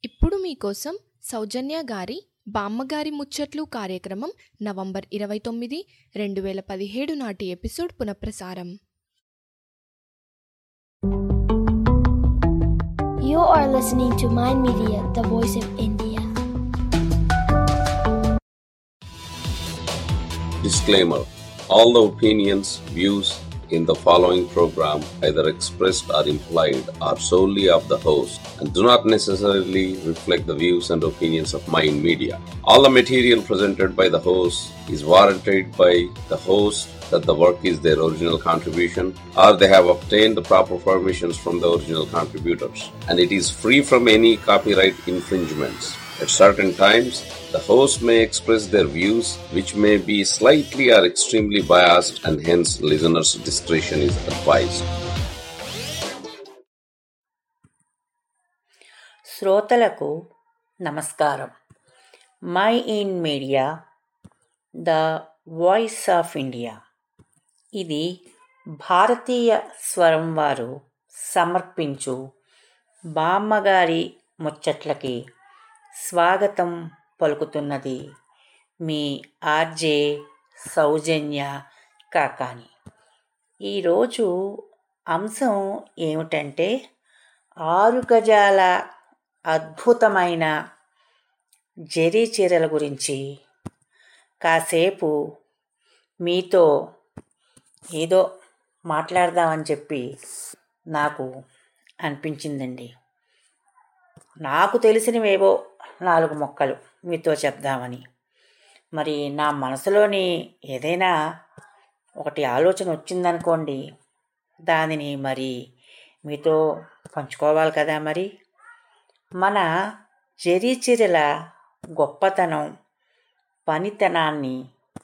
ఇప్పుడు మీకోసం సౌజన్య గారి బామ్మగారి ముచ్చట్లు కార్యక్రమం నవంబర్ ఇరవై తొమ్మిది రెండు వేల పదిహేడు నాటి ఎపిసోడ్ పునఃప్రసారం You are listening to Mind Media, the voice of India. Disclaimer All the opinions, views in the following program, either expressed or implied, are solely of the host and do not necessarily reflect the views and opinions of Mind Media. All the material presented by the host is warranted by the host that the work is their original contribution or they have obtained the proper permissions from the original contributors and it is free from any copyright infringements. At certain times, the host may express their views, which may be slightly or extremely biased, and hence listeners' discretion is advised. శ్రోతలకు నమస్కారం my in media the voice of India ఇది భారతీయ స్వరం వారు సమర్పించు బామ్మగారి ముచ్చట్లకి స్వాగతం పలుకుతున్నది మీ RJ సౌజన్య కాకాని ఈరోజు అంశం ఏమిటంటే ఆరు గజాల అద్భుతమైన జరీ చీరల గురించి కాసేపు మీతో ఏదో మాట్లాడదామని చెప్పి నాకు అనిపించిందండి నాకు తెలిసినవేవో నాలుగు మొక్కలు మీతో చెప్దామని మరి నా మనసులోని ఏదైనా ఒకటి ఆలోచన వచ్చిందనుకోండి దానిని మరి మీతో పంచుకోవాలి కదా మరి మన జరీ చీరల గొప్పతనం పనితనాన్ని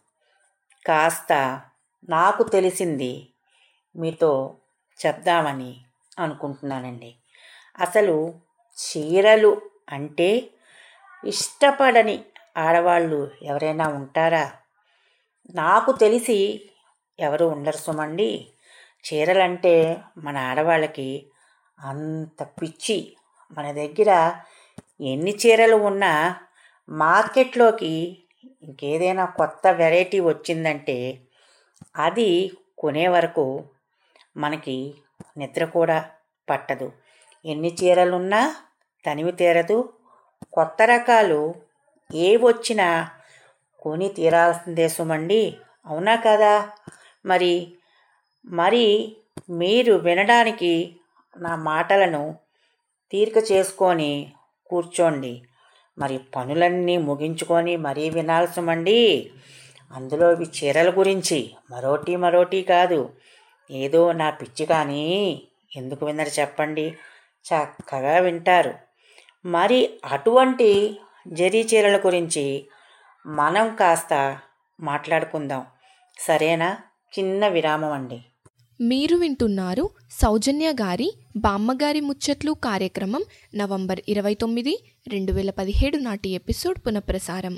కాస్త నాకు తెలిసింది మీతో చెప్దామని అనుకుంటున్నానండి అసలు చీరలు అంటే ఇష్టపడని ఆడవాళ్ళు ఎవరైనా ఉంటారా నాకు తెలిసి ఎవరు ఉండరు సుమండి చీరలంటే మన ఆడవాళ్ళకి అంత పిచ్చి మన దగ్గర ఎన్ని చీరలు ఉన్నా మార్కెట్లోకి ఇంకేదైనా కొత్త వెరైటీ వచ్చిందంటే అది కొనే వరకు మనకి నిద్ర కూడా పట్టదు ఎన్ని చీరలున్నా తనివి తీరదు కొత్త రకాలు ఏ వచ్చినా కొని తీరాల్సిందే సుమండి అవునా కదా మరి మరి మీరు వినడానికి నా మాటలను తీరిక చేసుకొని కూర్చోండి మరి పనులన్నీ ముగించుకొని మరీ వినాల్సమండి అందులో ఇవి చీరల గురించి మరోటి మరోటి కాదు ఏదో నా పిచ్చి కానీ ఎందుకు వినరు చెప్పండి చక్కగా వింటారు మరి అటువంటి జరీ చీరల గురించి మనం కాస్త మాట్లాడుకుందాం సరేనా చిన్న విరామం అండి మీరు వింటున్నారు సౌజన్య గారి బామ్మగారి ముచ్చట్లు కార్యక్రమం నవంబర్ ఇరవై తొమ్మిది రెండు వేల పదిహేడు నాటి ఎపిసోడ్ పునఃప్రసారం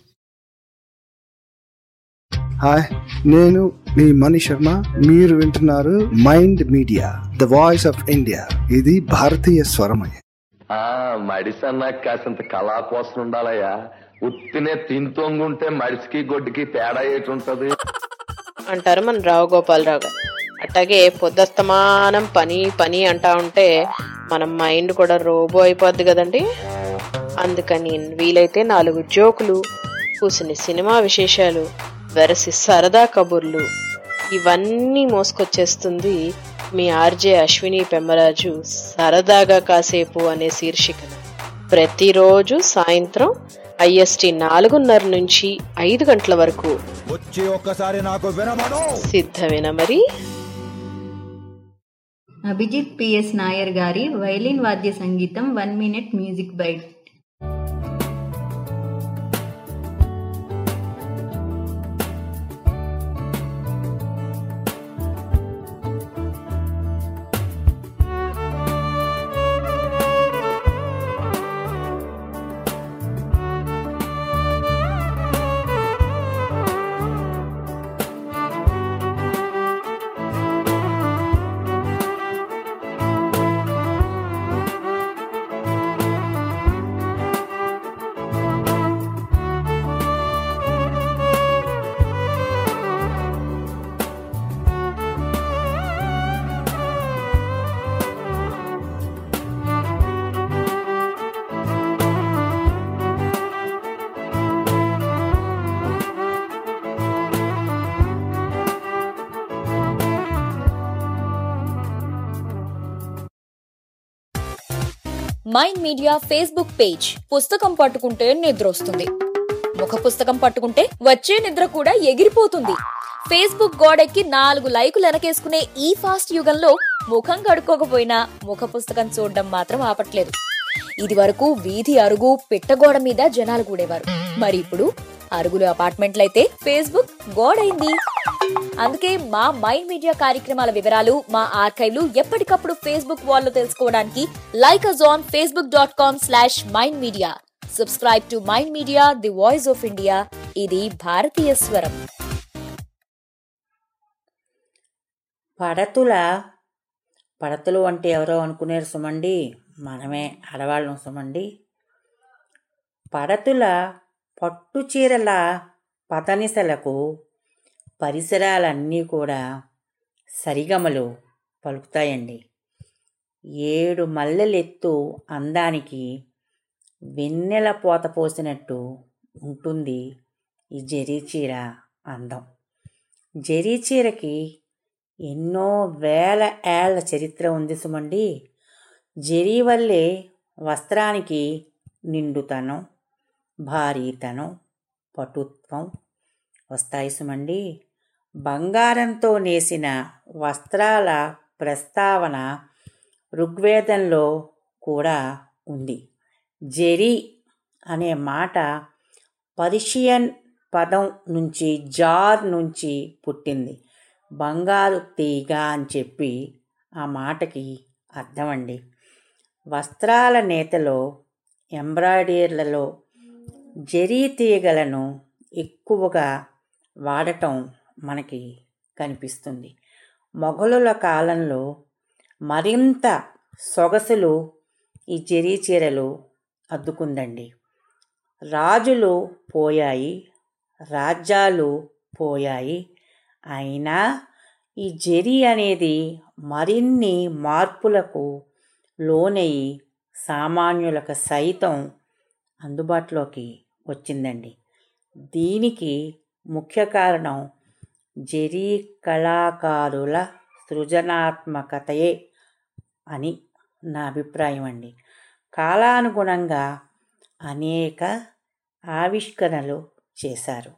హాయ్ నేను మీ మణి శర్మ మీరు వింటున్నారు mind media the voice of India ఇది భారతీయ స్వరమయ ఆ మడిసన్నాక కాసింత కళా కోసం ఉండాలయ్యా ఉత్తినే తింతొంగుంటే మడిసికి గొడ్డుకి తేడా ఏటి ఉంటది అంటారు మన రావు గోపాలరావు గారు అట్లాగే పొద్దుస్తమానం పని పని అంటా ఉంటే మన మైండ్ కూడా రోబో అయిపోద్ది కదండి అందుకని వీలైతే నాలుగు జోకులు కూసిన సినిమా విశేషాలు వెరసి సరదా కబుర్లు ఇవన్నీ మోసుకొచ్చేస్తుంది మీ ఆర్జే అశ్విని పెమ్మరాజు సరదాగా కాసేపు అనే శీర్షికన ప్రతిరోజు సాయంత్రం ఐఎస్టి నాలుగున్నర నుంచి ఐదు గంటల వరకు వచ్చి ఒక్కసారి నాకు వినమను సిద్ధమేనా మరి అభిజిత్ పిఎస్ నాయర్ గారి వైలిన్ వాద్య సంగీతం one minute music bite Mind Media Facebook page పుస్తకం పట్టుకుంటే నిద్రొస్తుంది ముఖ పుస్తకం పట్టుకుంటే వచ్చే నిద్ర కూడా ఎగిరిపోతుంది ఫేస్బుక్ గోడెక్కి నాలుగు లైకులు వెనకేసుకునే ఈ ఫాస్ట్ యుగంలో ముఖం కడుక్కోకపోయినా ముఖ పుస్తకం చూడడం మాత్రం ఆపట్లేదు ఇది వరకు వీధి అరుగు పిట్టగోడ మీద జనాలు కూడేవారు మరి ఇప్పుడు అరుగులు అపార్ట్మెంట్లయితే ఫేస్బుక్ గోడైంది అందుకే మా మైండ్ మీడియా కార్యక్రమాల వివరాలు మా ఆర్కైవ్లు ఎప్పటికప్పుడు ఫేస్బుక్ వాల్లో తెలుసుకోవడానికి like us on Facebook dot com slash mind media subscribe to mind media the voice of India ఇది భారతీయ స్వరం పడతుల పడతులు అంటే ఎవరో అనుకునేరు సుమండి మనమే ఆడవాళ్ళం సుమండి పడతుల పట్టు చీరల పతనిసలకు పరిసరాలన్నీ కూడా సరిగమలు పలుకుతాయండి ఏడు మల్లెలెత్తు అందానికి వెన్నెల పోత పోసినట్టు ఉంటుంది ఈ జరీ చీర అందం జరీ చీరకి ఎన్నో వేల ఏళ్ల చరిత్ర ఉంది సుమండి జరీ వల్లే వస్త్రానికి నిండుతనం భారీతనం పటుత్వం వస్తాయి సుమండి బంగారంతో నేసిన వస్త్రాల ప్రస్తావన ఋగ్వేదంలో కూడా ఉంది జెరీ అనే మాట పర్షియన్ పదం నుంచి జార్ నుంచి పుట్టింది బంగారు తీగ అని చెప్పి ఆ మాటకి అర్థం అండి వస్త్రాల నేతలో ఎంబ్రాయిడరీలలో జరీ తీగలను ఎక్కువగా వాడటం మనకి కనిపిస్తుంది మొఘలుల కాలంలో మరింత సొగసులు ఈ జరీ చీరలు అద్దుకుందండి రాజులు పోయాయి రాజ్యాలు పోయాయి అయినా ఈ జరీ అనేది మరిన్ని మార్పులకు లోనయి సామాన్యులకు సైతం అందుబాటులోకి వచ్చిందండి దీనికి ముఖ్య కారణం జరీ కళాకారుల సృజనాత్మకతయే అని నా అభిప్రాయం అండి కాలానుగుణంగా అనేక ఆవిష్కరణలు చేశారు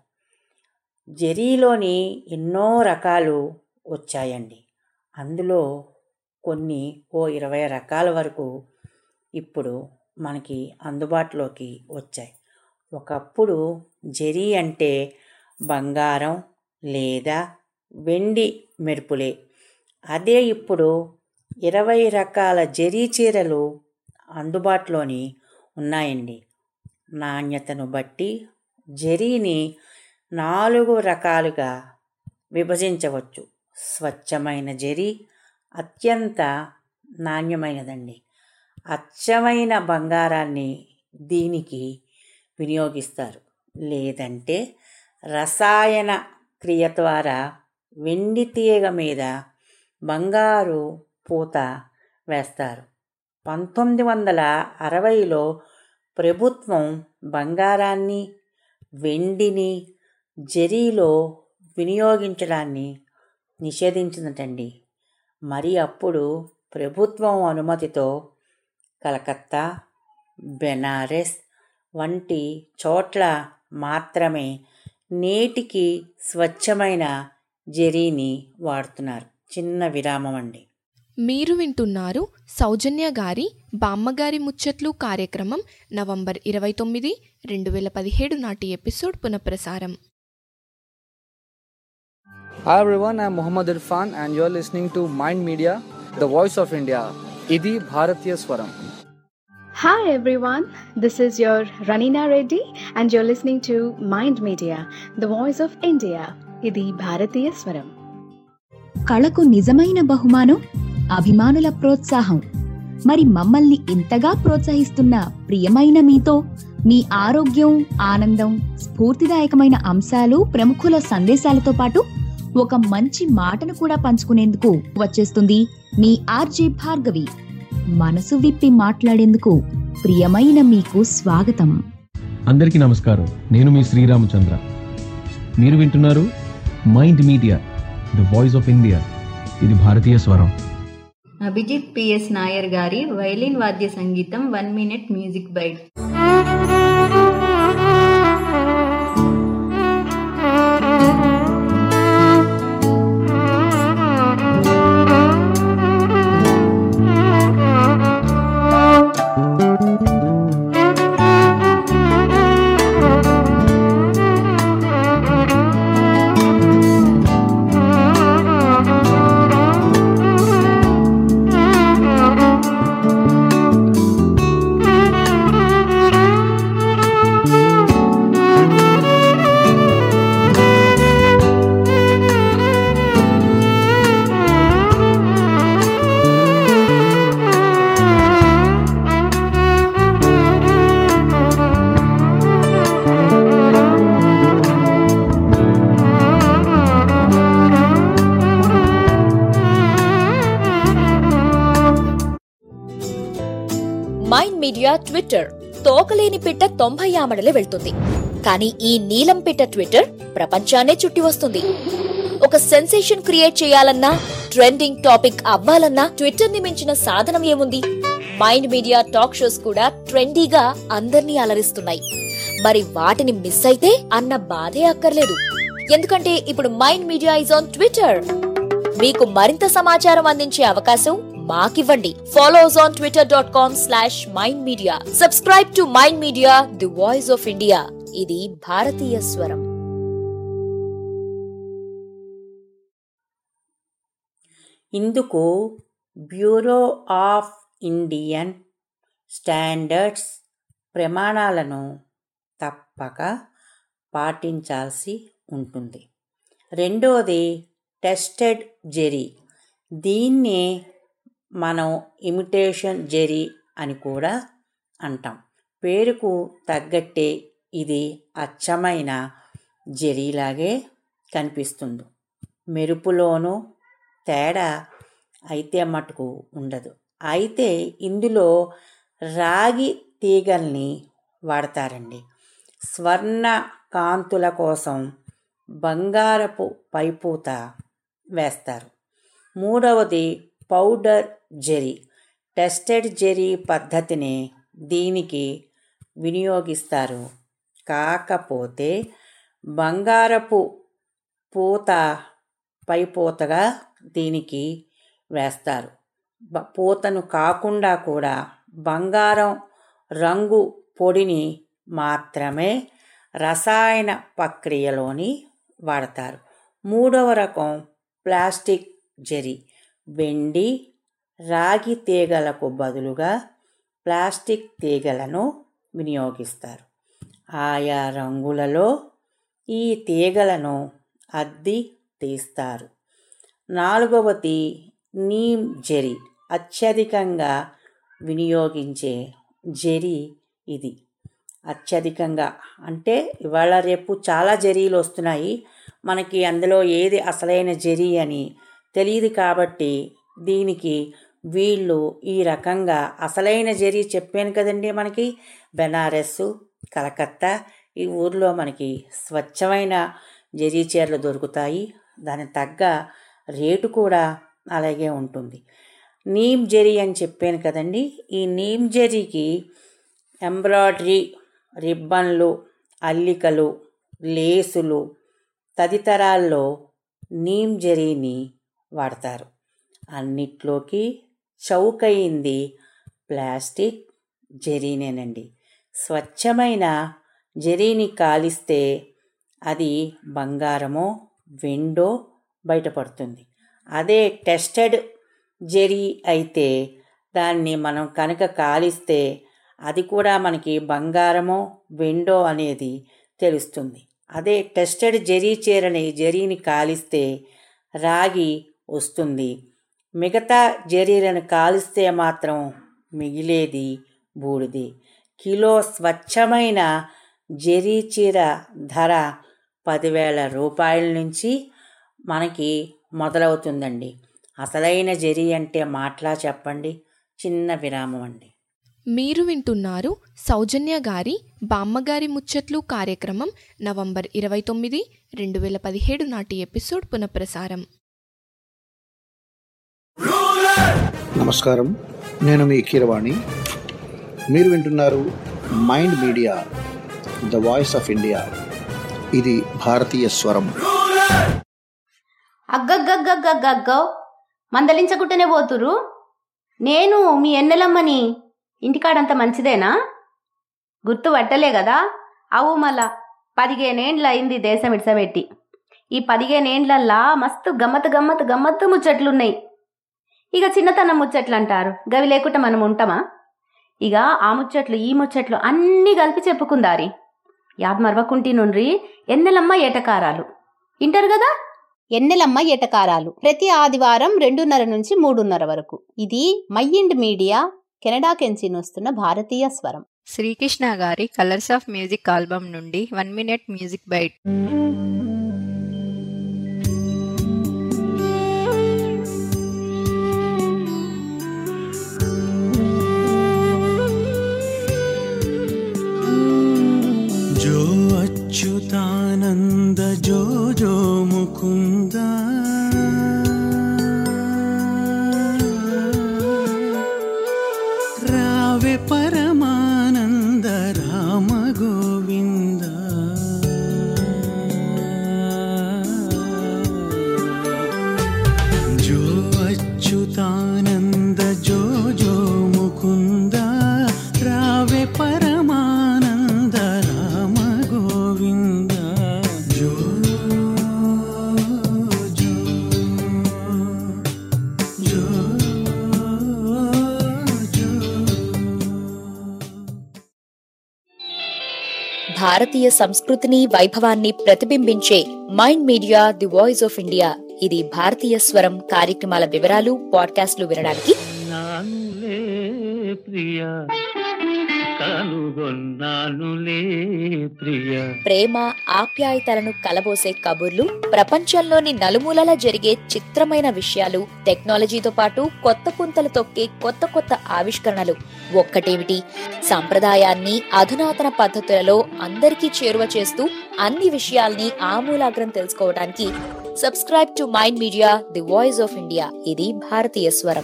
జరీలోని ఎన్నో రకాలు వచ్చాయండి అందులో కొన్ని ఓ ఇరవై రకాల వరకు ఇప్పుడు మనకి అందుబాటులోకి వచ్చాయి ఒకప్పుడు జరీ అంటే బంగారం లేదా వెండి మెరుపులే అదే ఇప్పుడు ఇరవై రకాల జరీ చీరలు అందుబాటులోని ఉన్నాయండి నాణ్యతను బట్టి జరీని నాలుగు రకాలుగా విభజించవచ్చు స్వచ్ఛమైన జరీ అత్యంత నాణ్యమైనదండి అచ్చమైన బంగారాన్ని దీనికి వినియోగిస్తారు లేదంటే రసాయన క్రియ ద్వారా వెండి తీగ మీద బంగారు పూత వేస్తారు పంతొమ్మిది వందల అరవైలో ప్రభుత్వం బంగారాన్ని వెండిని జరీలో వినియోగించడాన్ని నిషేధించిందటండి మరి అప్పుడు ప్రభుత్వం అనుమతితో కలకత్తా బెనారస్ వంటి చోట్ల మాత్రమే నేటికి స్వచ్ఛమైన జరీని వాడుతున్నారు చిన్న విరామం అండి మీరు వింటున్నారు సౌజన్య గారి బామ్మగారి ముచ్చట్లు కార్యక్రమం నవంబర్ ఇరవై తొమ్మిది రెండు వేల పదిహేడు నాటి ఎపిసోడ్ పునఃప్రసారం Hi everyone, I'm Muhammad Irfan and you're listening to Mind Media, the voice of India. Idi Bharatiya Swaram. Hi everyone, this is your Ranina Reddy and you're listening to Mind Media, the voice of India. ఇది భారతీయ స్వరం కళకు నిజమైన బహుమానం అభిమానుల ప్రోత్సాహం మరి మమ్మల్ని ఇంతగా ప్రోత్సహిస్తున్న ప్రియమైన మీతో మీ ఆరోగ్యం ఆనందం స్ఫూర్తిదాయకమైన అంశాలు ప్రముఖుల సందేశాలతో పాటు ఒక మంచి మాటను కూడా పంచుకునేందుకు వచ్చేస్తుంది మీ ఆర్జే భార్గవి మనసు విప్పి మాట్లాడేందుకు ప్రియమైన మీకు స్వాగతం అందరికీ నమస్కారం నేను మీ శ్రీరామచంద్ర మీరు వింటున్నారు mind media the voice of India ఇది భారతీయ స్వరం అభిజిత్ పిఎస్ నాయర్ గారి వైలిన్ వాద్య సంగీతం one minute music bite Mind Media Twitter తోకలేని పిట్ట తొంభై ఆమడలే వెళ్తుంది కానీ ఈ నీలం పిట్ట ట్విట్టర్ ప్రపంచాన్నే చుట్టి వస్తుంది ఒక సెన్సేషన్ క్రియేట్ చేయాలన్నా ట్రెండింగ్ టాపిక్ అవ్వాలన్నా ట్విట్టర్ ని మించిన సాధనం ఏముంది మైండ్ మీడియా టాక్ షోస్ కూడా ట్రెండీగా అందర్నీ అలరిస్తున్నాయి మరి వాటిని మిస్ అయితే అన్న బాధే అక్కర్లేదు ఎందుకంటే ఇప్పుడు mind media is on Twitter మీకు మరింత సమాచారం అందించే అవకాశం మాకివ్వండి follow us on Twitter dot com slash mind media subscribe to mind media the voice of India ఇది భారతీయ స్వరం ఇందుకు బ్యూరో ఆఫ్ ఇండియన్ స్టాండర్డ్స్ ప్రమాణాలను తప్పక పాటించాల్సి ఉంటుంది రెండోది టెస్టెడ్ జెరీ దీన్ని మనం ఇమిటేషన్ జెరీ అని కూడా అంటాం పేరుకు తగ్గట్టే ఇది అచ్చమైన జెరీలాగే కనిపిస్తుంది మెరుపులోనూ తేడా అయితే మటుకు ఉండదు అయితే ఇందులో రాగి తీగల్ని వాడతారండి స్వర్ణ కాంతుల కోసం బంగారపు పైపూత వేస్తారు మూడవది పౌడర్ జెరీ టెస్టెడ్ జెరీ పద్ధతిని దీనికి వినియోగిస్తారు కాకపోతే బంగారపు పూత పైపూతగా దీనికి వేస్తారు బ- పూతను కాకుండా కూడా బంగారం రంగు పొడిని మాత్రమే రసాయన ప్రక్రియలోని వాడతారు మూడవ రకం ప్లాస్టిక్ జెరీ వెండి రాగి తీగలకు బదులుగా ప్లాస్టిక్ తీగలను వినియోగిస్తారు ఆయా రంగులలో ఈ తీగలను అద్ది తీస్తారు నాలుగవది నీమ్ జెరీ అత్యధికంగా వినియోగించే జెరీ ఇది అత్యధికంగా అంటే ఇవాళ రేపు చాలా జరీలు వస్తున్నాయి మనకి అందులో ఏది అసలైన జరీ అని తెలియదు కాబట్టి దీనికి వీళ్ళు ఈ రకంగా అసలైన జరీ చెప్పాను కదండి మనకి బెనారస్ కలకత్తా ఈ ఊర్లో మనకి స్వచ్ఛమైన జరీ చీరలు దొరుకుతాయి దానికి తగ్గ రేటు కూడా అలాగే ఉంటుంది నీమ్ జరీ అని చెప్పాను కదండి ఈ నీమ్ జరీకి ఎంబ్రాయిడరీ రిబ్బన్లు అల్లికలు లేసులు తదితరాల్లో నీమ్ జరీని వాడతారు అన్నిట్లోకి చౌకయింది ప్లాస్టిక్ జరీనేనండి స్వచ్ఛమైన జరీని కాలిస్తే అది బంగారమో వెండో బయటపడుతుంది అదే టెస్టెడ్ జరీ అయితే దాన్ని మనం కనుక కాలిస్తే అది కూడా మనకి బంగారమో వెండో అనేది తెలుస్తుంది అదే టెస్టెడ్ జరీ చీరని జరీని కాలిస్తే రాగి వస్తుంది మిగతా జరీలను కాలిస్తే మాత్రం మిగిలేది బూడిది కిలో స్వచ్ఛమైన జరీ చీర ధర పదివేల రూపాయల నుంచి మనకి మొదలవుతుందండి అసలైన జరీ అంటే మాటలా చెప్పండి చిన్న విరామం అండి మీరు వింటున్నారు సౌజన్య గారి బామ్మగారి ముచ్చట్లు కార్యక్రమం నవంబర్ ఇరవై తొమ్మిది రెండు వేల పదిహేడు నాటి ఎపిసోడ్ పునఃప్రసారం నమస్కారం నేను మీ కీరవాణి మీరు వింటున్నారు mind media the voice of India ఇది భారతీయ స్వరం అగ్గగ్గగ్గగ్గగ్గో మందలించకుంటేనే పోతురు నేను మీ ఎన్నెలమ్మని ఇంటికాడంత మంచిదేనా గుర్తు పట్టలే కదా అవు మళ్ళా పదిహేనేండ్ల అయింది దేశం ఇడ్సబెట్టి ఈ పదిహేనేండ్లల్లా మస్తు గమ్మత్ గమ్మత్ గమ్మత్తు ముచ్చట్లున్నాయి ఇక చిన్నతనం ముచ్చట్లు అంటారు గవి లేకుండా మనం ఉంటామా ఇక ఆ ముచ్చట్లు ఈ ముచ్చట్లు అన్నీ కలిపి చెప్పుకుందారి యాద్ మరవకుంటి నుండ్రి ఎన్నెలమ్మ ఏటకారాలు ఇంటారు కదా ఎన్నెలమ్మ ఎటకారాలు ప్రతి ఆదివారం రెండున్నర నుంచి మూడున్నర వరకు ఇది మైండ్ మీడియా కెనడా కెంచి వస్తున్న భారతీయ స్వరం శ్రీకృష్ణ గారి కలర్స్ ఆఫ్ మ్యూజిక్ ఆల్బమ్ నుండి వన్ మినిట్ మ్యూజిక్ బైట్ जो अच्युतानन्द जो जो मुकुन्द रावे परमानन्द राम गोविन्द जो अच्युतानन्द जो जो मुकुन्द रावे परमानन्द राम गोविन्द जो जो जो భారతీయ సంస్కృతిని వైభవాన్ని ప్రతిబింబించే mind media the voice of India ఇది భారతీయ స్వరం కార్యక్రమాల వివరాలు పాడ్కాస్ట్లు వినడానికి నానులే ప్రియ కనుగొన్నానులే ప్రియ ప్రేమ ఆప్యాయతలను కలబోసే కబుర్లు ప్రపంచంలోని నలుమూలలా జరిగే చిత్రమైన విషయాలు టెక్నాలజీతో పాటు కొత్త పుంతలు తొక్కే కొత్త కొత్త ఆవిష్కరణలు ఒక్కటేమిటి సంప్రదాయాన్ని అధునాతన పద్ధతులలో అందరికీ చేరువ చేస్తూ అన్ని విషయాల్ని ఆమూలాగ్రం తెలుసుకోవడానికి subscribe to mind media the voice of India ఇది భారతీయ స్వరం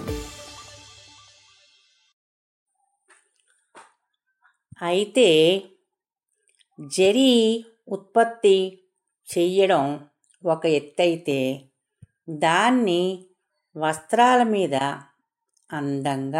అయితే జరీ ఉత్పత్తి చెయ్యడం ఒక ఎత్తైతే దాన్ని వస్త్రాల మీద అందంగా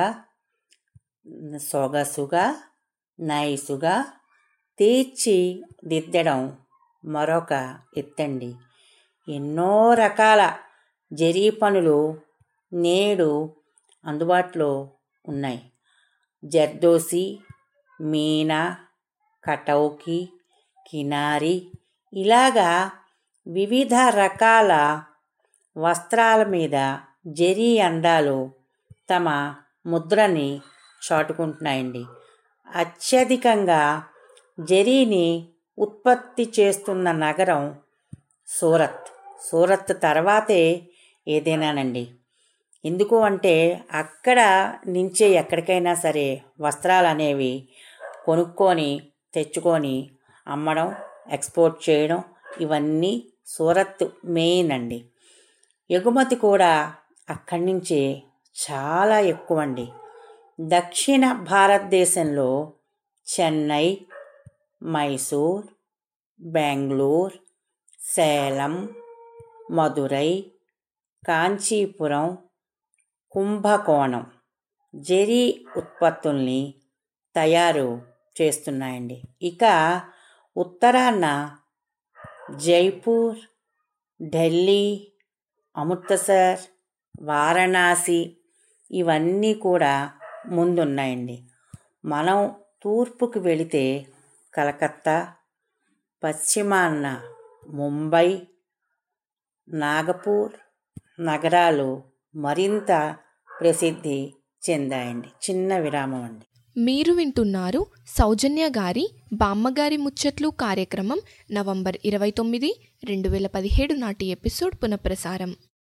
సొగసుగా నైసుగా తీర్చిదిద్దడం మరొక ఎత్తండి ఎన్నో రకాల జరీ పనులు నేడు అందుబాటులో ఉన్నాయి జర్దోసి మీనా కటౌకి కినారి ఇలాగా వివిధ రకాల వస్త్రాల మీద జరీ అందాలు తమ ముద్రని చాటుకుంటున్నాయండి అత్యధికంగా జరీని ఉత్పత్తి చేస్తున్న నగరం సూరత్ సూరత్ తర్వాతే ఏదేనానండి ఎందుకు అంటే అక్కడ నుంచే ఎక్కడికైనా సరే వస్త్రాలు అనేవి కొనుక్కొని తెచ్చుకొని అమ్మడం ఎక్స్పోర్ట్ చేయడం ఇవన్నీ సూరత్ మెయిన్ అండి ఎగుమతి కూడా అక్కడి నుంచే చాలా ఎక్కువ అండి దక్షిణ భారతదేశంలో చెన్నై మైసూర్ బెంగళూర్ సేలం మదురై కాంచీపురం కుంభకోణం జరీ ఉత్పత్తుల్ని తయారు చేస్తున్నాయండి ఇక ఉత్తరాన జైపూర్ ఢిల్లీ అమృత్సర్ వారణాసి ఇవన్నీ కూడా ముందున్నాయండి మనం తూర్పుకు వెళితే కలకత్తా పశ్చిమాన ముంబై నాగపూర్ నగరాలు మరింత ప్రసిద్ధి చెందాయండి చిన్న విరామం అండి మీరు వింటున్నారు సౌజన్య గారి బామ్మగారి ముచ్చట్లు కార్యక్రమం నవంబర్ ఇరవై తొమ్మిది రెండు వేల పదిహేడు నాటి ఎపిసోడ్ పునఃప్రసారం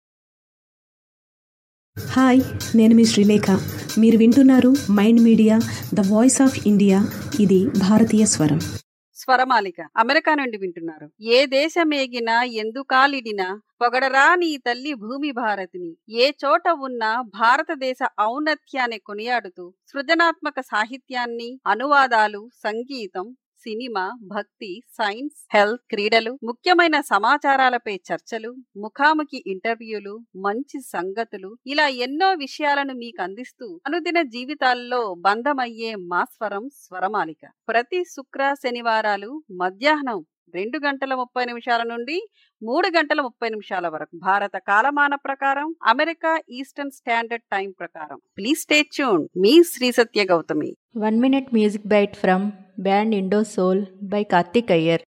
హాయ్ నేను మీ శ్రీలేఖ మీరు వింటున్నారు mind media the voice of India ఇది భారతీయ స్వరం స్వరమాలిక అమెరికా నుండి వింటున్నారు ఏ దేశమేగినా ఎందుకాలిడినా పొగడరా నీ తల్లి భూమి భారతిని ఏ చోట ఉన్నా భారతదేశ ఔన్నత్యాన్ని కొనియాడుతూ సృజనాత్మక సాహిత్యాన్ని అనువాదాలు సంగీతం సినిమా భక్తి సైన్స్ హెల్త్ క్రీడలు ముఖ్యమైన సమాచారాలపై చర్చలు ముఖాముఖి ఇంటర్వ్యూలు మంచి సంగతులు ఇలా ఎన్నో విషయాలను మీకు అందిస్తూ అనుదిన జీవితాల్లో బంధమయ్యే మా స్వరం స్వరమాలిక ప్రతి శుక్ర శనివారాలు మధ్యాహ్నం రెండు గంటల ముప్పై నిమిషాల నుండి మూడు గంటల ముప్పై నిమిషాల వరకు భారత కాలమాన ప్రకారం అమెరికా ఈస్టర్న్ స్టాండర్డ్ టైం ప్రకారం please stay tune me Shri Satya Gautami one minute music byte from band Indo soul by Karthik Iyer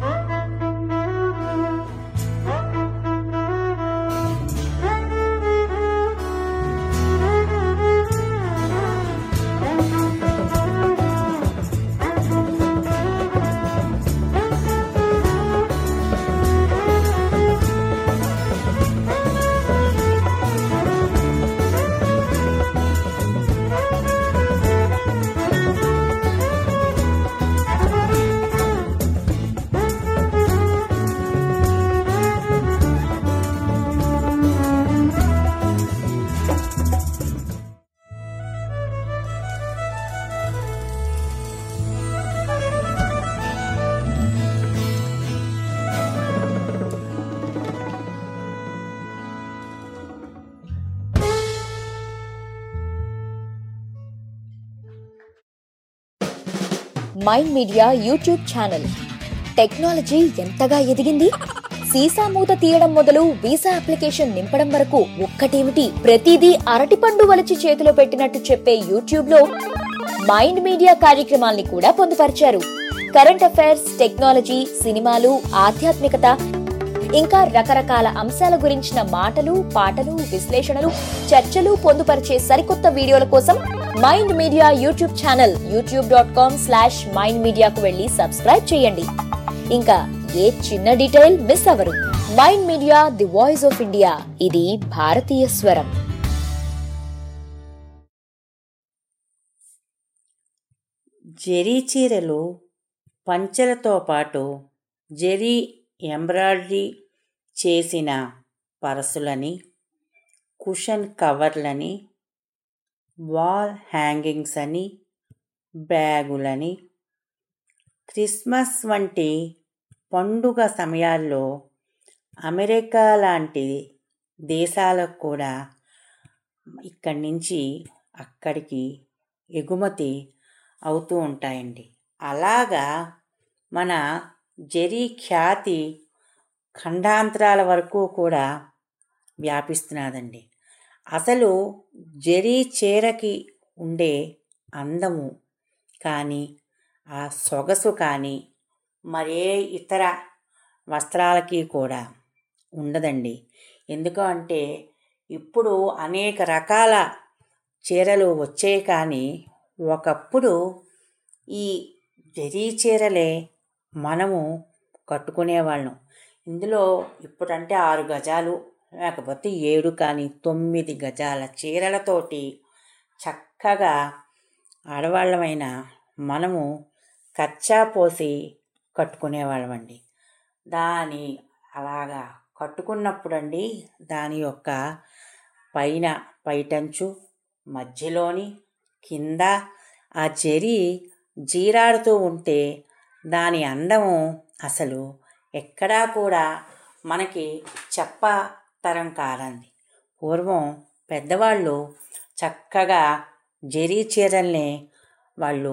mind media YouTube channel technology ఎంతగా ఎదిగింది సీసా మూత తీయడం మొదలు వీసా అప్లికేషన్ నింపడం వరకు ఒక్కటేమిటి ప్రతిదీ అరటిపండు వలిచి చేతిలో పెట్టినట్టు చెప్పే యూట్యూబ్ లో మైండ్ మీడియా కార్యక్రమాల్ని కూడా పొందుపరిచారు కరెంట్ అఫైర్స్ టెక్నాలజీ సినిమాలు ఆధ్యాత్మికత ఇంకా రకరకాల అంశాల గురించిన మాటలు పాటలు విశ్లేషణలు చర్చలు పొందుపరిచే సరికొత్త వీడియోల కోసం mind media YouTube channel YouTube dot com slash mind మీడియాకు వెళ్ళి సబ్స్క్రైబ్ చేయండి ఇంకా ఏ చిన్న డీటెయిల్ మిస్ అవ్వరు mind media the voice of India ఇది భారతీయ స్వరం జరీ చీరలు పంచెలతో పాటు జరీ ఎంబ్రాయిడరీ చేసిన పరసులని కుషన్ కవర్లని వాల్ హ్యాంగింగ్స్ అని బ్యాగులని క్రిస్మస్ వంటి పండుగ సమయాల్లో అమెరికా లాంటి దేశాలకు కూడా ఇక్కడి నుంచి అక్కడికి ఎగుమతి అవుతూ ఉంటాయండి అలాగా మన జరీ ఖ్యాతి ఖండాంతరాల వరకు కూడా వ్యాపిస్తున్నదండి అసలు జరీ చీరకి ఉండే అందము కానీ ఆ సొగసు కానీ మరే ఇతర వస్త్రాలకి కూడా ఉండదండి ఎందుకు అంటే ఇప్పుడు అనేక రకాల చీరలు వచ్చాయి కానీ ఒకప్పుడు ఈ జరీ చీరలే మనము కట్టుకునేవాళ్ళం ఇందులో ఇప్పుడంటే ఆరు గజాలు లేకపోతే ఏడు కానీ తొమ్మిది గజాల చీరలతోటి చక్కగా ఆడవాళ్ళమైన మనము కచ్చా పోసి కట్టుకునేవాళ్ళమండి దాని అలాగా కట్టుకున్నప్పుడండి దాని యొక్క పైన పైటంచు మధ్యలోని కింద ఆ జరి జీరాడుతూ ఉంటే దాని అందము అసలు ఎక్కడా కూడా మనకి చెప్పతరం కాదండి పూర్వం పెద్దవాళ్ళు చక్కగా జరీ చీరల్ని వాళ్ళు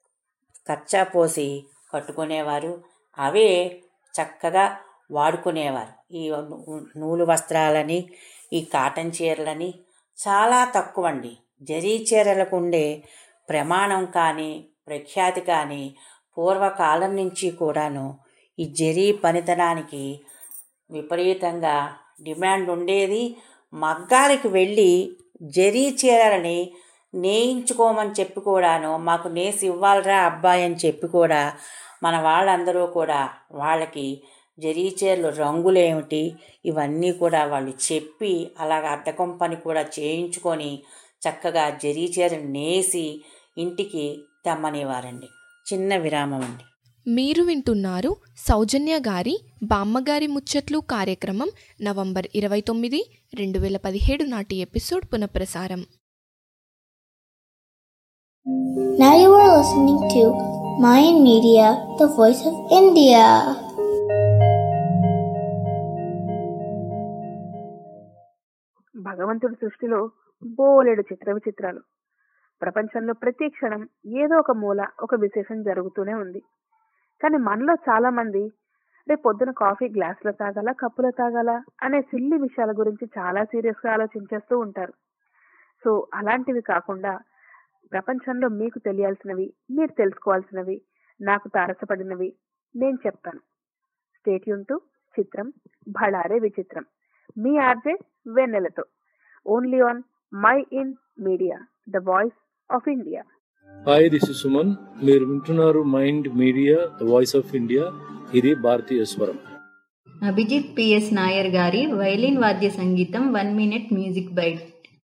కచ్చా పోసి కట్టుకునేవారు అవే చక్కగా వాడుకునేవారు ఈ నూ- నూలు వస్త్రాలని ఈ కాటన్ చీరలని చాలా తక్కువ అండి జరీ చీరలకు ఉండే ప్రమాణం కానీ ప్రఖ్యాతి కానీ పూర్వకాలం నుంచి కూడాను ఈ జరీ పనితనానికి విపరీతంగా డిమాండ్ ఉండేది మగ్గాలకి వెళ్ళి జరీ చీరలని నేయించుకోమని చెప్పి కూడాను మాకు నేసి ఇవ్వాలరా అబ్బాయి అని చెప్పి కూడా మన వాళ్ళందరూ కూడా వాళ్ళకి జరీ చీరలు రంగులేమిటి ఇవన్నీ కూడా వాళ్ళు చెప్పి అలాగ అద్దకం పని కూడా చేయించుకొని చక్కగా జరీ చీర నేసి ఇంటికి తెమ్మనేవారండి చిన్న విరామం అండి మీరు వింటున్నారు సౌజన్య గారి బామ్మగారి ముచ్చట్లు కార్యక్రమం నవంబర్ ఇరవై తొమ్మిది రెండు వేల పదిహేడు నాటి ఎపిసోడ్ పునఃప్రసారం Now you are listening to Mayan Media, the voice of India. భగవంతుడి సృష్టిలో బోలెడు చిత్ర విచిత్రాలు ప్రపంచంలో ప్రతి క్షణం ఏదో ఒక మూల ఒక విశేషం జరుగుతూనే ఉంది కానీ మనలో చాలా మంది రేపు పొద్దున కాఫీ గ్లాసులో తాగాల కప్పులో తాగాల అనే సిల్లి విషయాల గురించి చాలా సీరియస్ గా ఆలోచించేస్తూ ఉంటారు సో అలాంటివి కాకుండా ప్రపంచంలో మీకు తెలియాల్సినవి మీరు తెలుసుకోవాల్సినవి నాకు తారసపడినవి నేను చెప్తాను స్టేట్యూన్ టు చిత్రం భళారే విచిత్రం మీ ఆర్జే వెన్నెలతో only on my in media the voice of India hi this is Suman మీరు వింటున్నారు mind media the voice of India ఇది భారతీయ స్వరం అభిజిత్ పిఎస్ నాయర్ గారి వైలిన్ వాద్య సంగీతం వన్ మినిట్ మ్యూజిక్ బైట్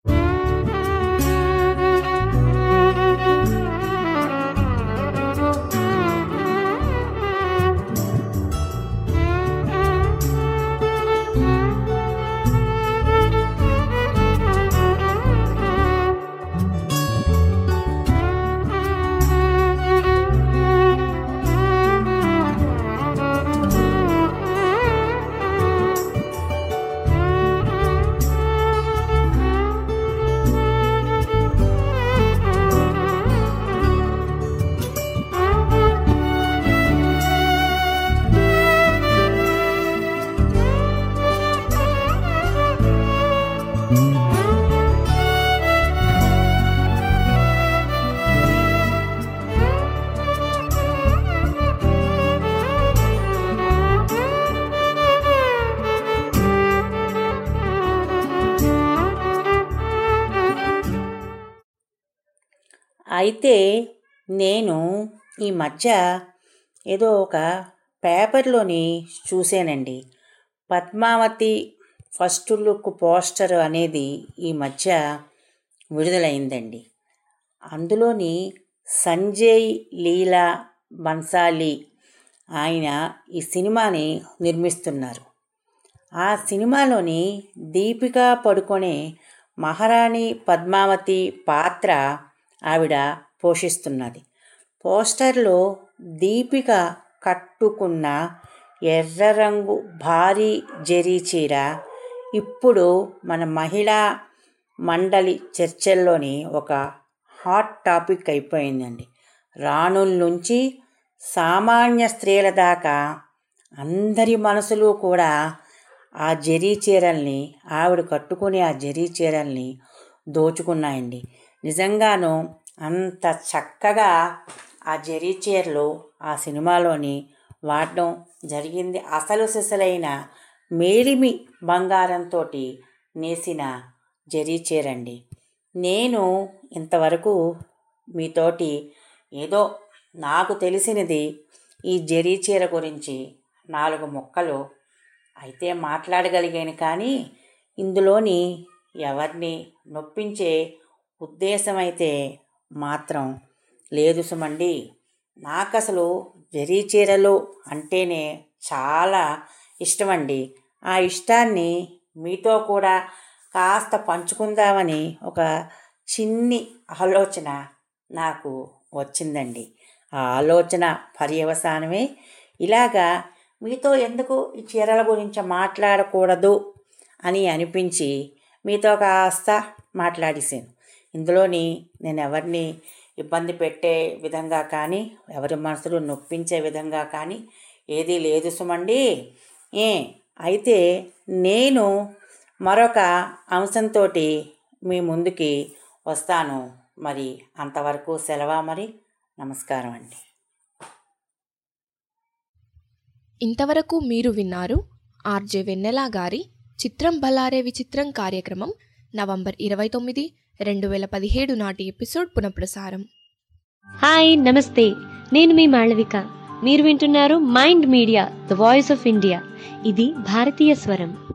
అయితే నేను ఈ మధ్య ఏదో ఒక పేపర్లోని చూశానండి పద్మావతి ఫస్ట్ లుక్ పోస్టర్ అనేది ఈ మధ్య విడుదలైందండి అందులోని సంజయ్ లీలా బన్సాలి ఆయన ఈ సినిమాని నిర్మిస్తున్నారు ఆ సినిమాలోని దీపికా పడుకొనే మహారాణి పద్మావతి పాత్ర ఆవిడ పోషిస్తున్నది పోస్టర్లో దీపిక కట్టుకున్న ఎర్ర రంగు భారీ జరీ చీర ఇప్పుడు మన మహిళా మండలి చర్చల్లోని ఒక హాట్ టాపిక్ అయిపోయిందండి రాణుల నుంచి సామాన్య స్త్రీల దాకా అందరి మనసులు కూడా ఆ జరీ చీరల్ని ఆవిడ కట్టుకునే ఆ జరీ చీరల్ని దోచుకున్నాయండి నిజంగాను అంత చక్కగా ఆ జరీ చీరలు ఆ సినిమాలోని వాడడం జరిగింది అసలు సిసలైన మేలిమి బంగారంతో నేసిన జరీ చీరండి నేను ఇంతవరకు మీతోటి ఏదో నాకు తెలిసినది ఈ జరీ చీర గురించి నాలుగు ముక్కలు అయితే మాట్లాడగలిగాను కానీ ఇందులోని ఎవరిని నొప్పించే ఉద్దేశం అయితే మాత్రం లేదు సుమండి నాకు అసలు జరీ చీరలు అంటేనే చాలా ఇష్టమండి ఆ ఇష్టాన్ని మీతో కూడా కాస్త పంచుకుందామని ఒక చిన్ని ఆలోచన నాకు వచ్చిందండి ఆ ఆలోచన పర్యవసానమే ఇలాగా మీతో ఎందుకు ఈ చీరల గురించి మాట్లాడకూడదు అని అనిపించి మీతో కాస్త మాట్లాడేసాను ఇందులోని నేను ఎవరిని ఇబ్బంది పెట్టే విధంగా కానీ ఎవరి మనసులు నొప్పించే విధంగా కానీ ఏదీ లేదు సుమండి ఏ అయితే నేను మరొక అంశంతో మీ ముందుకి వస్తాను మరి అంతవరకు సెలవా మరి నమస్కారం అండి ఇంతవరకు మీరు విన్నారు ఆర్జే వెన్నెలా గారి చిత్రం బలారే విచిత్రం కార్యక్రమం నవంబర్ ఇరవై తొమ్మిది రెండు వేల పదిహేడు నాటి ఎపిసోడ్ పునఃప్రసారం హాయ్ నమస్తే నేను మీ మాళవిక మీరు వింటున్నారు mind media the voice of India ఇది భారతీయ స్వరం